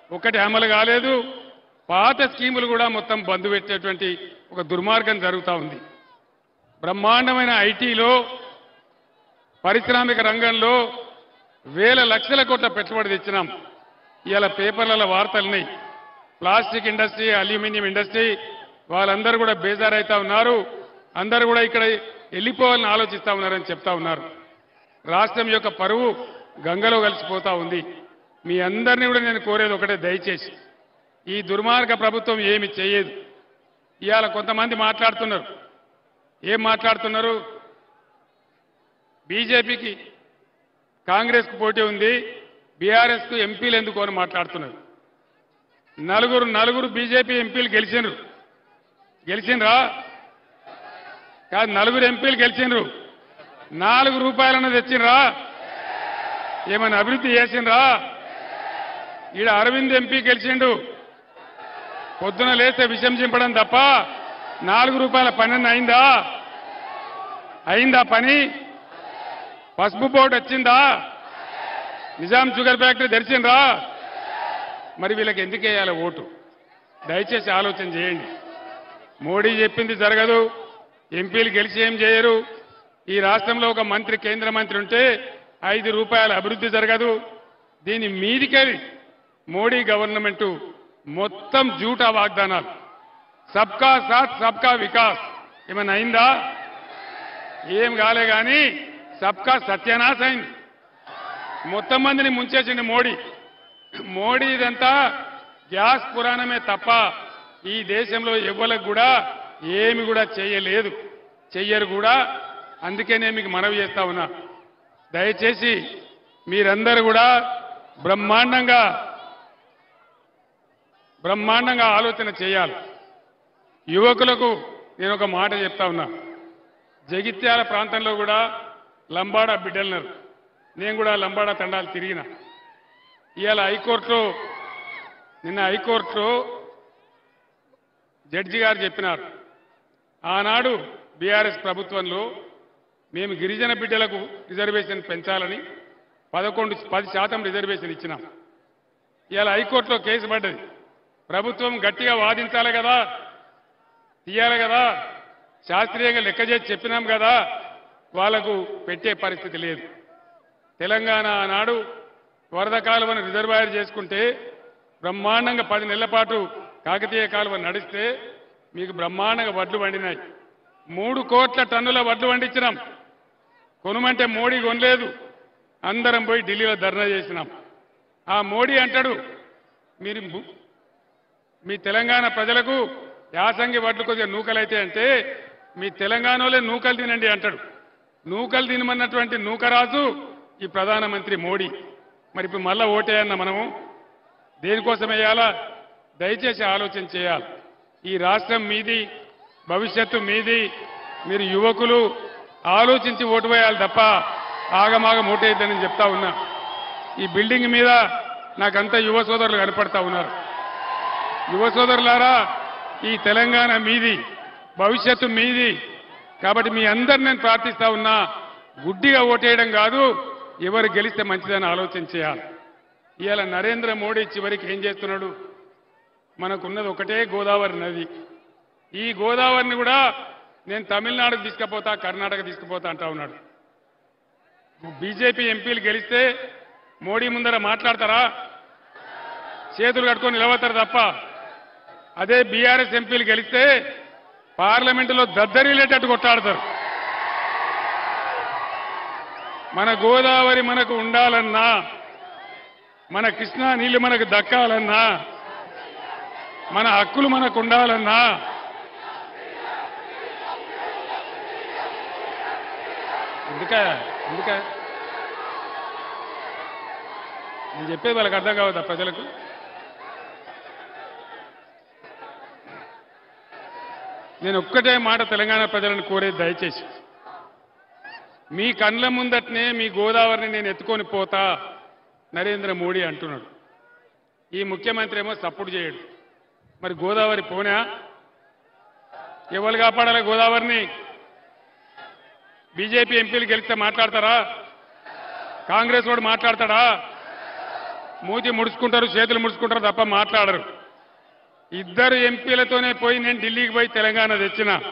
ఒకటి అమలు కాలేదు పాత స్కీములు కూడా మొత్తం బంద్ పెట్టేటువంటి ఒక దుర్మార్గం జరుగుతూ ఉంది బ్రహ్మాండమైన ఐటీలో పారిశ్రామిక రంగంలో వేల లక్షల కోట్ల పెట్టుబడి తెచ్చినాం ఇవాళ పేపర్లలో వార్తలున్నాయి ప్లాస్టిక్ ఇండస్ట్రీ అల్యూమినియం ఇండస్ట్రీ వాళ్ళందరూ కూడా బేజారైతా ఉన్నారు అందరూ కూడా ఇక్కడ వెళ్ళిపోవాలని ఆలోచిస్తా ఉన్నారని చెప్తా ఉన్నారు రాష్ట్రం యొక్క పరువు గంగలో కలిసిపోతా ఉంది మీ అందరినీ కూడా నేను కోరేది ఒకటే దయచేసి ఈ దుర్మార్గ ప్రభుత్వం ఏమి చేయదు ఇవాళ కొంతమంది మాట్లాడుతున్నారు ఏం మాట్లాడుతున్నారు బీజేపీకి కాంగ్రెస్కు పోటీ ఉంది బీఆర్ఎస్కు ఎంపీలు ఎందుకు అని మాట్లాడుతున్నారు నలుగురు నలుగురు బీజేపీ ఎంపీలు గెలిచిండ్రు గెలిచిండ్రా కాదు నలుగురు ఎంపీలు గెలిచిండ్రు నాలుగు రూపాయలన్న తెచ్చిండ్రా ఏమైనా అభివృద్ధి చేసిండ్రా ఈడ అరవింద్ ఎంపీ గెలిచిండు పొద్దున లేస్తే విషం చింపడం తప్ప నాలుగు రూపాయల పన్నెండు అయిందా అయిందా పని పసుపు బోర్డు వచ్చిందా నిజాం షుగర్ ఫ్యాక్టరీ తెరిచిండ్రా మరి వీళ్ళకి ఎందుకు వేయాలి ఓటు దయచేసి ఆలోచన చేయండి మోడీ చెప్పింది జరగదు ఎంపీలు గెలిచి ఏం చేయరు ఈ రాష్ట్రంలో ఒక మంత్రి కేంద్ర మంత్రి ఉంటే ఐదు రూపాయల అభివృద్ధి జరగదు దీని మీదికెళ్ళి మోడీ గవర్నమెంట్ మొత్తం జూటా వాగ్దానాలు సబ్కా సాత్ సబ్కా వికాస్ ఏమైనా అయిందా ఏం కాలే గాని సబ్కా సత్యనాశ అయింది మొత్తం మందిని ముంచేసింది మోడీ మోడీ ఇదంతా గ్యాస్ పురాణమే తప్ప ఈ దేశంలో ఎవ్వలకు కూడా ఏమి కూడా చేయలేదు చెయ్యరు కూడా అందుకే నేను మీకు మనవి చేస్తా ఉన్నా దయచేసి మీరందరూ కూడా బ్రహ్మాండంగా బ్రహ్మాండంగా ఆలోచన చేయాలి యువకులకు నేను ఒక మాట చెప్తా ఉన్నా జగిత్యాల ప్రాంతంలో కూడా లంబాడా బిడ్డలున్నారు నేను కూడా లంబాడా తండాలు తిరిగిన ఇవాళ హైకోర్టులో నిన్న హైకోర్టులో జడ్జి గారు చెప్పినారు ఆనాడు బీఆర్ఎస్ ప్రభుత్వంలో మేము గిరిజన బిడ్డలకు రిజర్వేషన్ పెంచాలని పదకొండు పది శాతం రిజర్వేషన్ ఇచ్చినాం ఇవాళ హైకోర్టులో కేసు పడ్డది ప్రభుత్వం గట్టిగా వాదించాలి కదా తీయాలి కదా శాస్త్రీయంగా లెక్క చేసి చెప్పినాం కదా వాళ్లకు పెట్టే పరిస్థితి లేదు తెలంగాణ ఆనాడు వరద కాలువను రిజర్వాయర్ చేసుకుంటే బ్రహ్మాండంగా పది నెలల పాటు కాకతీయ కాలువ నడిస్తే మీకు బ్రహ్మాండంగా వడ్లు వండినాయి మూడు కోట్ల టన్నుల వడ్లు వండించినాం కొనుమంటే మోడీ కొనలేదు అందరం పోయి ఢిల్లీలో ధర్నా చేసినాం ఆ మోడీ అంటాడు మీరు ము- మీ తెలంగాణ ప్రజలకు యాసంగి వడ్లు కొద్దిగా నూకలైతే అంటే మీ తెలంగాణలో నూకలు తినండి అంటాడు నూకలు తినమన్నటువంటి నూకరాజు ఈ ప్రధానమంత్రి మోడీ మరి ఇప్పుడు మళ్ళా ఓటేయన్న మనము దేనికోసం వేయాలా దయచేసి ఆలోచన చేయాలి ఈ రాష్ట్రం మీది భవిష్యత్తు మీది మీరు యువకులు ఆలోచించి ఓటు వేయాలి తప్ప ఆగమాగం ఓటేయద్దని చెప్తా ఉన్నా ఈ బిల్డింగ్ మీద నాకంతా యువ సోదరులు కనపడతా ఉన్నారు యువ సోదరులారా ఈ తెలంగాణ మీది భవిష్యత్తు మీది కాబట్టి మీ అందరు నేను ప్రార్థిస్తా ఉన్నా గుడ్డిగా ఓటేయడం కాదు ఎవరు గెలిస్తే మంచిదని ఆలోచన చేయాలి ఇవాళ నరేంద్ర మోడీ చివరికి ఏం చేస్తున్నాడు మనకున్నది ఒకటే గోదావరి నది ఈ గోదావరిని కూడా నేను తమిళనాడుకు తీసుకుపోతా కర్ణాటక తీసుకుపోతా అంటా ఉన్నాడు బీజేపీ ఎంపీలు గెలిస్తే మోడీ ముందర మాట్లాడతారా చేతులు కట్టుకొని నిలబడతారు తప్ప అదే బీఆర్ఎస్ ఎంపీలు గెలిస్తే పార్లమెంటులో దద్దరిల్లేటట్టు కొట్లాడతారు మన గోదావరి మనకు ఉండాలన్నా మన కృష్ణా నీళ్లు మనకు దక్కాలన్నా మన హక్కులు మనకు ఉండాలన్నా ఎందుక ఎందుక నేను చెప్పేది వాళ్ళకి అర్థం కావద్దా ప్రజలకు నేను ఒక్కటే మాట తెలంగాణ ప్రజలను కోరేది దయచేసి మీ కండ్ల ముందటనే మీ గోదావరిని నేను ఎత్తుకొని పోతా నరేంద్ర మోడీ అంటున్నాడు ఈ ముఖ్యమంత్రి ఏమో సపోర్ట్ చేయడు మరి గోదావరి పోనా ఎవరు కాపాడాలి గోదావరిని బీజేపీ ఎంపీలు గెలిస్తే మాట్లాడతారా కాంగ్రెస్ వాడు మాట్లాడతాడా మూతి ముడుచుకుంటారు చేతులు ముడుచుకుంటారు తప్ప మాట్లాడరు ఇద్దరు ఎంపీలతోనే పోయి నేను ఢిల్లీకి పోయి తెలంగాణ తెచ్చిన